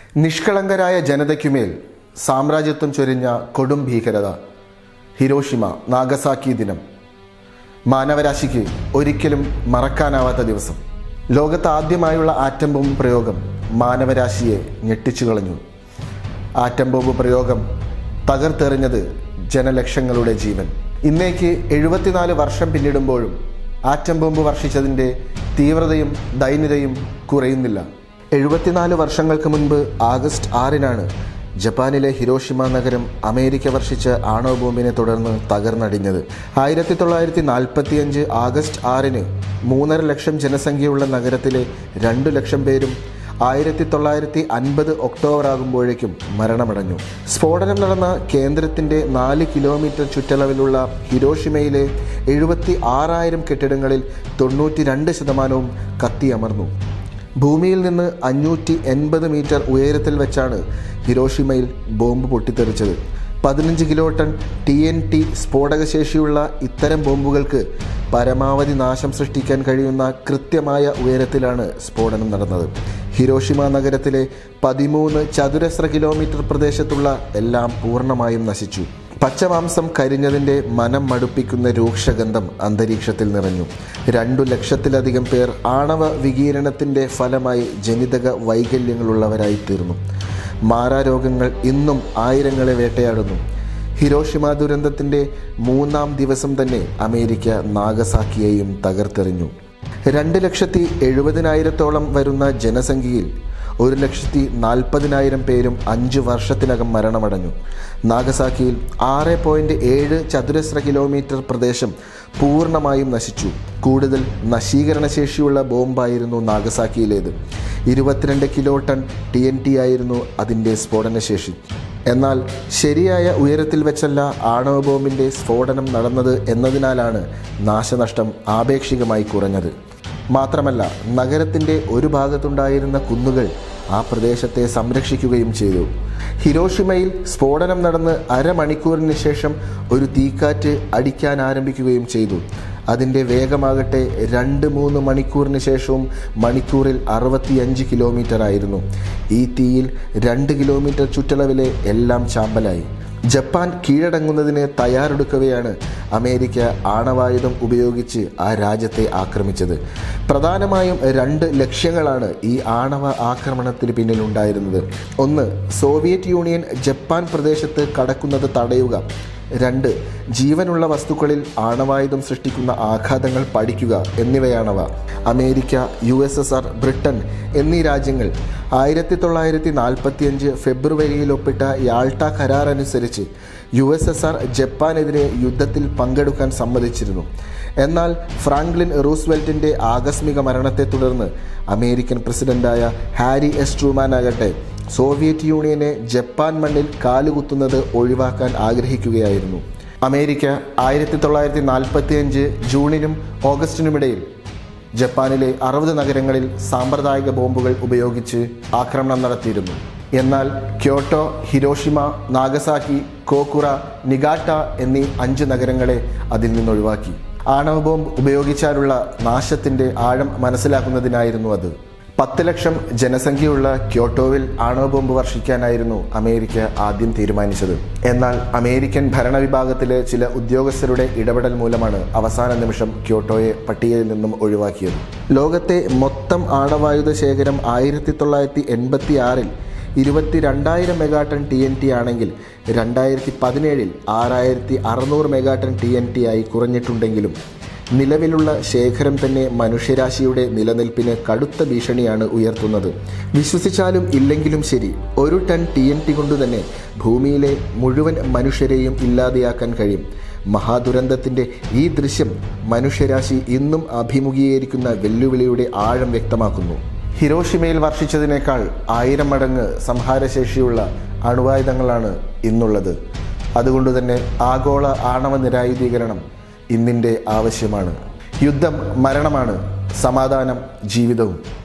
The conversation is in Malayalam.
നിഷ്കളങ്കരായ ജനതയ്ക്കുമേൽ സാമ്രാജ്യത്വം ചൊരിഞ്ഞ കൊടും ഭീകരത ഹിരോഷിമ നാഗസാക്കി ദിനം മാനവരാശിക്ക് ഒരിക്കലും മറക്കാനാവാത്ത ദിവസം ലോകത്ത് ആദ്യമായുള്ള ആറ്റം ബോംബ് പ്രയോഗം മാനവരാശിയെ ഞെട്ടിച്ചു കളഞ്ഞു ആറ്റം ബോംബ് പ്രയോഗം തകർത്തെറിഞ്ഞത് ജനലക്ഷങ്ങളുടെ ജീവൻ ഇന്നേക്ക് എഴുപത്തിനാല് വർഷം പിന്നിടുമ്പോഴും ആറ്റം ബോംബ് വർഷിച്ചതിൻ്റെ തീവ്രതയും ദൈന്യതയും കുറയുന്നില്ല എഴുപത്തിനാല് വർഷങ്ങൾക്ക് മുൻപ് ആഗസ്റ്റ് ആറിനാണ് ജപ്പാനിലെ ഹിരോഷിമ നഗരം അമേരിക്ക വർഷിച്ച ആണവ ബോംബിനെ തുടർന്ന് തകർന്നടിഞ്ഞത് ആയിരത്തി തൊള്ളായിരത്തി നാൽപ്പത്തിയഞ്ച് ആഗസ്റ്റ് ആറിന് മൂന്നര ലക്ഷം ജനസംഖ്യയുള്ള നഗരത്തിലെ രണ്ടു ലക്ഷം പേരും ആയിരത്തി തൊള്ളായിരത്തി അൻപത് ഒക്ടോബർ ആകുമ്പോഴേക്കും മരണമടഞ്ഞു സ്ഫോടനം നടന്ന കേന്ദ്രത്തിൻ്റെ നാല് കിലോമീറ്റർ ചുറ്റളവിലുള്ള ഹിരോഷിമയിലെ എഴുപത്തി ആറായിരം കെട്ടിടങ്ങളിൽ തൊണ്ണൂറ്റി രണ്ട് ശതമാനവും കത്തിയമർന്നു ഭൂമിയിൽ നിന്ന് അഞ്ഞൂറ്റി എൺപത് മീറ്റർ ഉയരത്തിൽ വെച്ചാണ് ഹിരോഷിമയിൽ ബോംബ് പൊട്ടിത്തെറിച്ചത് പതിനഞ്ച് kiloton T N T സ്ഫോടകശേഷിയുള്ള ഇത്തരം ബോംബുകൾക്ക് പരമാവധി നാശം സൃഷ്ടിക്കാൻ കഴിയുന്ന കൃത്യമായ ഉയരത്തിലാണ് സ്ഫോടനം നടന്നത് ഹിരോഷിമ നഗരത്തിലെ പതിമൂന്ന് ചതുരശ്ര കിലോമീറ്റർ പ്രദേശത്തുള്ള എല്ലാം പൂർണ്ണമായും നശിച്ചു പച്ചമാംസം കരിഞ്ഞതിൻ്റെ മനം മടുപ്പിക്കുന്ന രൂക്ഷഗന്ധം അന്തരീക്ഷത്തിൽ നിറഞ്ഞു രണ്ടു ലക്ഷത്തിലധികം പേർ ആണവ വികീരണത്തിൻ്റെ ഫലമായി ജനിതക വൈകല്യങ്ങളുള്ളവരായി തീർന്നു മാറാരോഗങ്ങൾ ഇന്നും ആയിരങ്ങളെ വേട്ടയാടുന്നു ഹിരോഷിമ ദുരന്തത്തിൻ്റെ മൂന്നാം ദിവസം തന്നെ അമേരിക്ക നാഗസാക്കിയെയും തകർത്തെറിഞ്ഞു രണ്ട് ലക്ഷത്തി എഴുപതിനായിരത്തോളം വരുന്ന ജനസംഖ്യയിൽ ഒരു ലക്ഷത്തി നാൽപ്പതിനായിരം പേരും അഞ്ച് വർഷത്തിനകം മരണമടഞ്ഞു നാഗസാക്കിയിൽ ആറ് പോയിൻറ്റ് ഏഴ് ചതുരശ്ര കിലോമീറ്റർ പ്രദേശം പൂർണ്ണമായും നശിച്ചു കൂടുതൽ നശീകരണശേഷിയുള്ള ബോംബായിരുന്നു നാഗസാക്കിയിലേത് ഇരുപത്തിരണ്ട് kiloton T N T ആയിരുന്നു അതിൻ്റെ സ്ഫോടനശേഷി എന്നാൽ ശരിയായ ഉയരത്തിൽ വെച്ചല്ല ആണവ ബോംബിൻ്റെ സ്ഫോടനം നടന്നത് എന്നതിനാലാണ് നാശനഷ്ടം ആപേക്ഷികമായി കുറഞ്ഞത് മാത്രമല്ല നഗരത്തിൻ്റെ ഒരു ഭാഗത്തുണ്ടായിരുന്ന കുന്നുകൾ ആ പ്രദേശത്തെ സംരക്ഷിക്കുകയും ചെയ്തു ഹിരോഷിമയിൽ സ്ഫോടനം നടന്ന് അരമണിക്കൂറിന് ശേഷം ഒരു തീക്കാറ്റ് അടിക്കാൻ ആരംഭിക്കുകയും ചെയ്തു അതിൻ്റെ വേഗമാകട്ടെ രണ്ട് മൂന്ന് മണിക്കൂറിന് ശേഷവും മണിക്കൂറിൽ അറുപത്തിയഞ്ച് കിലോമീറ്റർ ആയിരുന്നു ഈ തീയിൽ രണ്ട് കിലോമീറ്റർ ചുറ്റളവിലെ എല്ലാം ചാമ്പലായി ജപ്പാൻ കീഴടങ്ങുന്നതിന് തയ്യാറെടുക്കവെയാണ് അമേരിക്ക ആണവായുധം ഉപയോഗിച്ച് ആ രാജ്യത്തെ ആക്രമിച്ചത് പ്രധാനമായും രണ്ട് ലക്ഷ്യങ്ങളാണ് ഈ ആണവ ആക്രമണത്തിന് പിന്നിലുണ്ടായിരുന്നത് ഒന്ന് സോവിയറ്റ് യൂണിയൻ ജപ്പാൻ പ്രദേശത്ത് കടക്കുന്നത് തടയുക രണ്ട് ജീവനുള്ള വസ്തുക്കളിൽ ആണവായുധം സൃഷ്ടിക്കുന്ന ആഘാതങ്ങൾ പഠിക്കുക എന്നിവയാണവ America U S S R Britain എന്നീ രാജ്യങ്ങൾ ആയിരത്തി തൊള്ളായിരത്തി നാൽപ്പത്തിയഞ്ച് ഫെബ്രുവരിയിൽ ഒപ്പിട്ട യാൾട്ട കരാർ അനുസരിച്ച് യു എസ് എസ് ആർ ജപ്പാനെതിരെ യുദ്ധത്തിൽ പങ്കെടുക്കാൻ സമ്മതിച്ചിരുന്നു എന്നാൽ ഫ്രാങ്ക്ലിൻ റൂസ്വെൽറ്റിൻ്റെ ആകസ്മിക മരണത്തെ തുടർന്ന് അമേരിക്കൻ പ്രസിഡന്റായ ഹാരി എസ് ട്രൂമാൻ ആകട്ടെ സോവിയറ്റ് യൂണിയനെ ജപ്പാൻ മണ്ണിൽ കാലുകുത്തുന്നത് ഒഴിവാക്കാൻ ആഗ്രഹിക്കുകയായിരുന്നു അമേരിക്ക ആയിരത്തി തൊള്ളായിരത്തി നാൽപ്പത്തി അഞ്ച് ജൂണിനും ഓഗസ്റ്റിനുമിടയിൽ ജപ്പാനിലെ അറുപത് നഗരങ്ങളിൽ സാമ്പ്രദായിക ബോംബുകൾ ഉപയോഗിച്ച് ആക്രമണം നടത്തിയിരുന്നു എന്നാൽ Kyoto Hiroshima Nagasaki Kokura Niigata എന്നീ അഞ്ച് നഗരങ്ങളെ അതിൽ നിന്നൊഴിവാക്കി ആണവ ബോംബ് ഉപയോഗിച്ചാലുള്ള നാശത്തിൻ്റെ ആഴം മനസ്സിലാക്കുന്നതിനായിരുന്നു അത് പത്ത് ലക്ഷം ജനസംഖ്യയുള്ള ക്യോട്ടോവിൽ ആണവ ബോംബ് വർഷിക്കാനായിരുന്നു അമേരിക്ക ആദ്യം തീരുമാനിച്ചത് എന്നാൽ അമേരിക്കൻ ഭരണവിഭാഗത്തിലെ ചില ഉദ്യോഗസ്ഥരുടെ ഇടപെടൽ മൂലമാണ് അവസാന നിമിഷം ക്യോട്ടോയെ പട്ടികയിൽ നിന്നും ഒഴിവാക്കിയത് ലോകത്തെ മൊത്തം ആണവായുധ ശേഖരം ആയിരത്തി തൊള്ളായിരത്തി എൺപത്തി ആറിൽ ഇരുപത്തി രണ്ടായിരം മെഗാട്ടൺ ടി എൻ ടി ആണെങ്കിൽ രണ്ടായിരത്തി പതിനേഴിൽ ആറായിരത്തി അറുന്നൂറ് മെഗാട്ടൺ ടി എൻ ടി ആയി കുറഞ്ഞിട്ടുണ്ടെങ്കിലും നിലവിലുള്ള ശേഖരം തന്നെ മനുഷ്യരാശിയുടെ നിലനിൽപ്പിന് കടുത്ത ഭീഷണിയാണ് ഉയർത്തുന്നത് വിശ്വസിച്ചാലും ഇല്ലെങ്കിലും ശരി ഒരു ടൺ ടി എൻ ടി കൊണ്ട് തന്നെ ഭൂമിയിലെ മുഴുവൻ മനുഷ്യരെയും ഇല്ലാതെയാക്കാൻ കഴിയും മഹാദുരന്തത്തിൻ്റെ ഈ ദൃശ്യം മനുഷ്യരാശി ഇന്നും അഭിമുഖീകരിക്കുന്ന വെല്ലുവിളിയുടെ ആഴം വ്യക്തമാക്കുന്നു ഹിരോഷിമയിൽ വർഷിച്ചതിനേക്കാൾ ആയിരം മടങ്ങ് സംഹാരശേഷിയുള്ള അണുവായുധങ്ങളാണ് ഇന്നുള്ളത് അതുകൊണ്ട് തന്നെ ആഗോള ആണവ നിരായുധീകരണം ഇന്നിൻ്റെ ആവശ്യമാണ് യുദ്ധം മരണമാണ് സമാധാനം ജീവിതവും